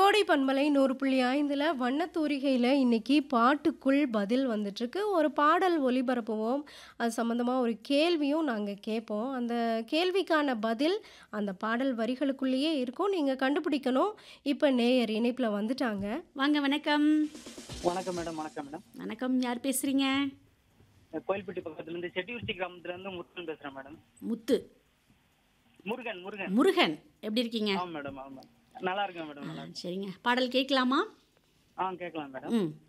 கோடை பண்பலை நூறு புள்ளி ஐந்தில் வண்ணத்தூரிகையில் இன்னைக்கு பாட்டுக்குள் பதில் வந்துட்டுருக்கு ஒரு பாடல் ஒளிபரப்புவோம் அது சம்மந்தமாக ஒரு கேள்வியும் நாங்கள் கேட்போம் அந்த கேள்விக்கான பதில் அந்த பாடல் வரிகளுக்குள்ளேயே இருக்கும் நீங்கள் கண்டுபிடிக்கணும் இப்போ நேயர் இணைப்பில் வந்துட்டாங்க வாங்க வணக்கம் வணக்கம் மேடம் வணக்கம் மேடம் வணக்கம் யார் பேசுறீங்க கோயில்பட்டி பக்கத்துல இருந்து செட்டியுச்சி கிராமத்துல இருந்து முருகன் பேசுறேன் மேடம் முத்து முருகன் முருகன் முருகன் எப்படி இருக்கீங்க ஆமா மேடம் ஆமா நல்லா இருக்கேன் மேடம் ஆ, நல்லா இருக்கேன். சரிங்க பாடல் கேட்கலாமா ஆ கேட்கலாம் மேடம் ம்